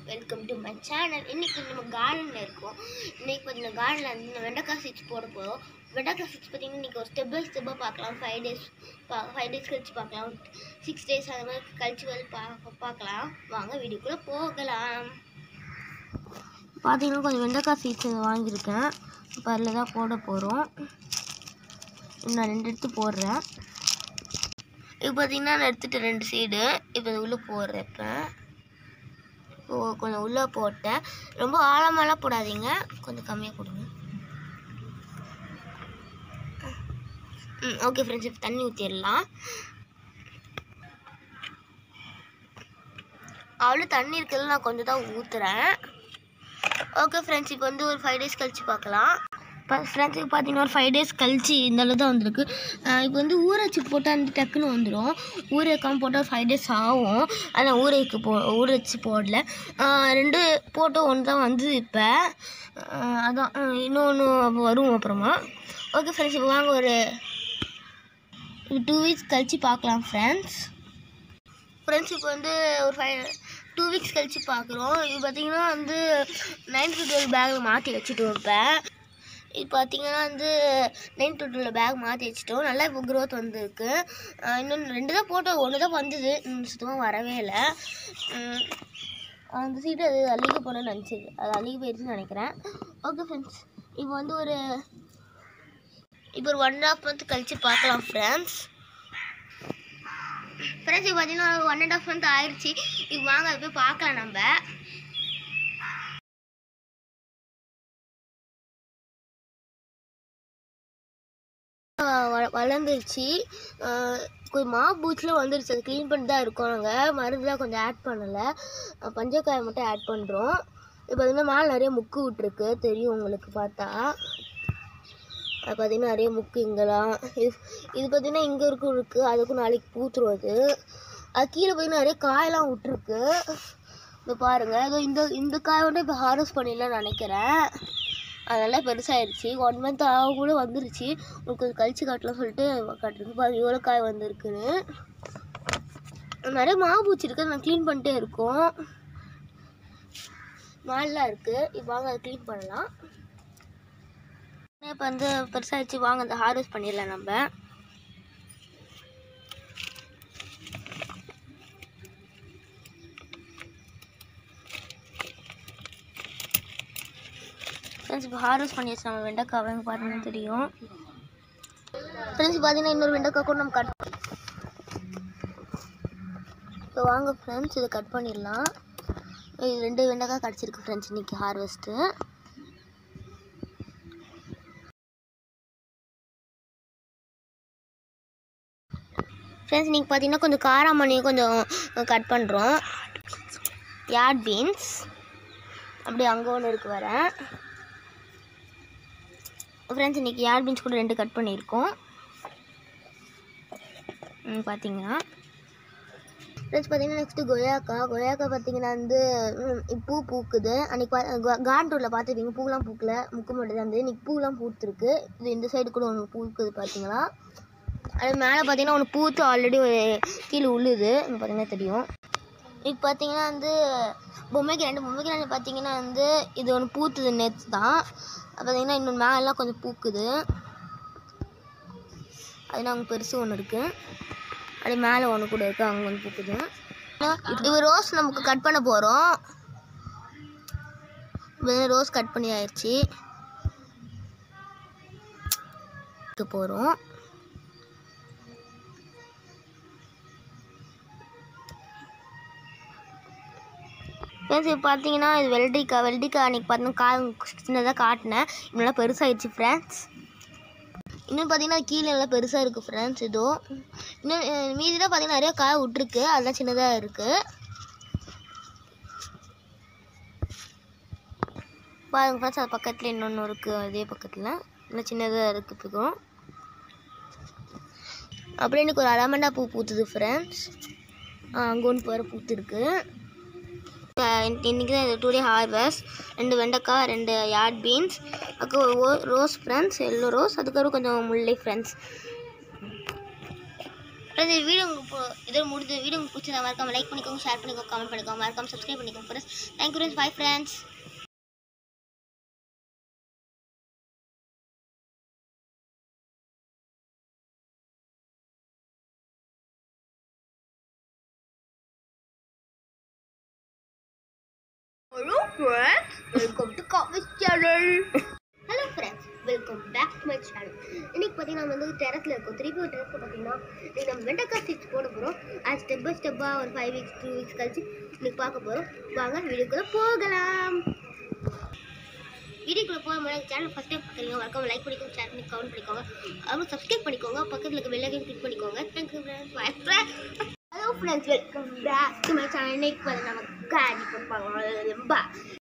welcome to my channel இன்னைக்கு நம்ம கார்டனில் இருக்கோம் இன்னைக்கு பார்த்தீங்கன்னா கார்டனில் வந்து இந்த வெண்டைக்காய் சீட்ஸ் போட போகிறோம் வெண்டைக்காய் சீட்ஸ் பார்த்தீங்கன்னா இன்றைக்கி ஒரு ஸ்டெப் பை ஸ்டெப்பாக பார்க்கலாம் ஃபைவ் டேஸ் பா ஃபைவ் டேஸ் கழிச்சு பார்க்கலாம் சிக்ஸ் டேஸ் அது மாதிரி கழிச்சு வந்து பா பார்க்கலாம் வாங்க வீடியோக்குள்ளே போகலாம் பார்த்தீங்கன்னா கொஞ்சம் வெண்டைக்காய் சீட்ஸ் வாங்கியிருக்கேன் இப்போ அதில் தான் போட போகிறோம் நான் ரெண்டு எடுத்து போடுறேன் இப்போ பார்த்தீங்கன்னா நான் எடுத்துட்டு ரெண்டு சீடு இப்போ இது உள்ளே போடுறேன் இப்போ ஓ கொஞ்சம் உள்ளே போட்டேன் ரொம்ப ஆழமாலாம் போடாதீங்க கொஞ்சம் கம்மியாக போடுங்க ம் ஓகே ஃப்ரெண்ட்ஸ் இப்போ தண்ணி ஊற்றிடலாம் அவ்வளோ தண்ணி இருக்கிறதுல நான் கொஞ்சம் தான் ஊற்றுறேன் ஓகே ஃப்ரெண்ட்ஸ் இப்போ வந்து ஒரு ஃபைவ் டேஸ் கழிச்சு பார்க்கலாம் இப்போ ஃப்ரெண்ட்ஸுக்கு பார்த்தீங்கன்னா ஒரு ஃபைவ் டேஸ் கழிச்சு இந்த அளவு தான் வந்திருக்கு அஹ் இப்போ வந்து ஊற வச்சு போட்டால் வந்து டக்குன்னு வந்துடும் ஊற வைக்காமல் போட்டால் ஒரு ஃபைவ் டேஸ் ஆகும் ஆனால் ஊற வைக்க போ ஊற வச்சு போடல அஹ் ரெண்டு போட்டோ ஒன்று தான் வந்தது இப்போ அஹ் அதான் இன்னொன்று வரும் அப்புறமா ஓகே ஃப்ரெண்ட்ஸ் இப்போ வாங்க ஒரு டூ வீக்ஸ் கழிச்சு பார்க்கலாம் ஃப்ரெண்ட்ஸ் ஃப்ரெண்ட்ஸ் இப்போ வந்து ஒரு ஃபைவ் டூ வீக்ஸ் கழிச்சு பார்க்குறோம் இது பார்த்தீங்கன்னா வந்து நைன் டு டுவெல் பேக்கில் மாற்றி வச்சுட்டு வைப்பேன் இது பார்த்தீங்கன்னா வந்து நைன் டு டுவெல் பேக் மாற்றி வச்சுட்டோம் நல்லா இப்போ க்ரோத் வந்திருக்கு அஹ் இன்னொன்று ரெண்டு தான் போட்டோம் ஒன்று தான் வந்தது இன்னும் சுத்தமாக வரவே இல்லை உம், அந்த சீட்டு அது அழுகி போனேன்னு நினச்சிது அது அழுகி போயிடுச்சுன்னு நினைக்கிறேன் ஓகே ஃப்ரெண்ட்ஸ் இப்போ வந்து ஒரு இப்போ ஒரு ஒன் அண்ட் ஹாஃப் மந்த் கழிச்சு பார்க்கலாம் ஃப்ரெண்ட்ஸ் ஃப்ரெண்ட்ஸ் இப்போ பார்த்தீங்கன்னா ஒன் அண்ட் ஹாஃப் மந்த் ஆயிடுச்சு இப்போ வாங்க அதை போய் பார்க்கலாம் நம்ம வ- வளர்ந்துருச்சு அஹ் கொஞ்சம் மா பூச்சில் வந்துருச்சு அது க்ளீன் பண்ணி தான் இருக்கோம் நாங்கள் மருந்துலாம் கொஞ்சம் ஆட் பண்ணலை அஹ் பஞ்சக்காயை மட்டும் ஆட் பண்ணுறோம் இப்போ பார்த்தீங்கன்னா மேலே நிறைய முக்கு விட்ருக்கு தெரியும் உங்களுக்கு பார்த்தா அது பார்த்தீங்கன்னா நிறைய முக்கு இங்கெல்லாம் இது இது பார்த்தீங்கன்னா இங்கே இருக்கும் இருக்குது அதுக்கும் நாளைக்கு பூத்துரும் அது அது கீழே பார்த்தீங்கன்னா நிறைய காயெல்லாம் விட்ருக்கு இப்போ பாருங்கள் இதோ இந்த இந்த காய் வந்து இப்போ ஹார்வெஸ்ட் பண்ணிடலாம்னு நினைக்கிறேன் அதெல்லாம் பெருசாகிடுச்சு ஒன் மந்த் ஆக கூட வந்துருச்சு உங்களுக்கு கொஞ்சம் கழிச்சு காட்டலாம் சொல்லிட்டு காட்டுருக்கு பாருங்க எவ்வளோ காய் வந்திருக்குன்னு நிறைய மாம்பூச்சி இருக்குது நான் க்ளீன் பண்ணிட்டே இருக்கோம் மால்லாம் இருக்குது இப்போ வாங்க அதை க்ளீன் பண்ணலாம் இப்போ வந்து பெருசாகிடுச்சு வாங்க அந்த ஹார்வெஸ்ட் பண்ணிடலாம் நம்ம ஃப்ரெண்ட்ஸ் இப்போ ஹார்வெஸ்ட் பண்ணியாச்சு நம்ம வெண்டைக்காய் அவங்க பார்த்தீங்கன்னா தெரியும் ஃப்ரெண்ட்ஸ் பார்த்தீங்கன்னா இன்னொரு வெண்டைக்காய் கூட நம்ம கட் இப்போ வாங்க ஃப்ரெண்ட்ஸ் இதை கட் பண்ணிடலாம் இது ரெண்டு வெண்டைக்காய் கிடச்சிருக்கு ஃப்ரெண்ட்ஸ் இன்னைக்கு ஹார்வெஸ்ட்டு ஃப்ரெண்ட்ஸ் இன்னைக்கு பார்த்தீங்கன்னா கொஞ்சம் காராமணியும் கொஞ்சம் கட் பண்ணுறோம் யார்ட் பீன்ஸ் அப்படியே அங்கே ஒன்று இருக்கு வரேன் ஃப்ரெண்ட்ஸ் இன்றைக்கி யார் பீன்ஸ் கூட ரெண்டு கட் பண்ணியிருக்கோம் ம், பார்த்தீங்கன்னா ஃப்ரெண்ட்ஸ் பார்த்தீங்கன்னா நெக்ஸ்ட்டு கொய்யாக்கா கொய்யாக்கா பார்த்தீங்கன்னா வந்து ம், இப்ப பூ பூக்குது அன்றைக்கி பா காண்டூரில் பார்த்துருப்பீங்க பூலாம் பூக்கல முக்கு மட்டும் தான் இருந்தது இன்றைக்கி பூலாம் பூத்துருக்கு இது இந்த சைடு கூட ஒன்று பூக்குது பார்த்தீங்களா அது மேலே பார்த்தீங்கன்னா ஒன்று பூத்து ஆல்ரெடி கீழே உழுது இங்கே பார்த்தீங்கன்னா தெரியும் இப்போ பார்த்தீங்கன்னா வந்து பொம்மைக்கு ரெண்டு பொம்மைக்கு ரெண்டு பார்த்தீங்கன்னா வந்து இது ஒன்று பூத்துது நேற்று தான் அது பார்த்தீங்கன்னா இன்னொன்று மேலெலாம் கொஞ்சம் பூக்குது அது நாங்கள் பெருசு ஒன்று இருக்குது அப்படியே மேலே ஒன்று கூட இருக்குது அங்கே ஒன்று பூக்குது இப்போ ரோஸ் நமக்கு கட் பண்ண போகிறோம் ரோஸ் கட் பண்ணி ஆயிடுச்சு போகிறோம் ஃப்ரெண்ட்ஸ் இப்போ பார்த்தீங்கன்னா இது வெள்ளரிக்காய் வெள்ளரிக்காய் அன்றைக்கி பார்த்தீங்கன்னா காய் சின்னதாக காட்டினேன் நல்லா பெருசாகிடுச்சு ஃப்ரெண்ட்ஸ் இன்னும் பார்த்தீங்கன்னா கீழே நல்லா பெருசாக இருக்குது ஃப்ரெண்ட்ஸ் இதோ இன்னும் அஹ், மீதிலாம் பார்த்தீங்கன்னா நிறைய காய் விட்ருக்கு அதெல்லாம் சின்னதாக இருக்குது பாருங்க ஃப்ரெண்ட்ஸ் அது பக்கத்தில் இன்னொன்று இருக்குது அதே பக்கத்தில் இன்னும் சின்னதாக இருக்குது இப்போ அப்படியே எனக்கு ஒரு அலமண்டா பூ பூத்துது ஃப்ரெண்ட்ஸ் அங்கே ஒன்று வேறு பூத்துருக்கு இன்றைக்கி தான் டூ டே ஹார்வெஸ்ட் ரெண்டு வெண்டைக்காய் ரெண்டு யார்ட் பீன்ஸ் அதுக்கு ரோஸ் ஃப்ரெண்ட்ஸ் எல்லோ ரோஸ் அதுக்கப்புறம் கொஞ்சம் முல்லை ஃப்ரெண்ட்ஸ் ஃப்ரெண்ட்ஸ் இந்த வீடியோ உங்களுக்கு இதோட முடிஞ்ச வீடியோ உங்களுக்கு பிடிச்சதா மறக்காம லைக் பண்ணிக்கோங்க ஷேர் பண்ணிக்கோங்க கமெண்ட் பண்ணிக்கோங்க மறக்காம சப்ஸ்கிரைப் பண்ணிக்கோங்க friends thank you friends bye friends hello friends welcome to காஃபிஸ் channel hello friends welcome back to my channel இன்னைக்கு பார்த்தீங்கன்னா நம்ம வந்து டெரஸில் இருக்கோம் திருப்பி ஒரு டெரஸில் பார்த்தீங்கன்னா இன்னைக்கு நம்ம வெண்டைக்காய் ஸ்டிச் போட போகிறோம் அது ஸ்டெப் பை ஸ்டெப்பாக ஒரு ஃபைவ் வீக்ஸ் டூ வீக்ஸ் கழிச்சு இன்னைக்கு பார்க்க போகிறோம் வாங்க வீடியோக்குள்ளே போகலாம் வீடியோக்குள்ளே போக முன்னாடி சேனல் ஃபஸ்ட் டைம் பார்க்குறீங்க மறக்காம லைக் பண்ணிக்கோங்க ஷேர் பண்ணி கமெண்ட் பண்ணிக்கோங்க அப்புறம் சப்ஸ்கிரைப் பண்ணிக்கோங்க பக்கத்தில் இருக்க பெல் ஐக்கன் கிளிக் பண்ணிக்கோங்க thank you friends bye friends hello friends welcome back to my channel இன்னைக்கு வந்து நம்ம காடி பார்ப்பாங்க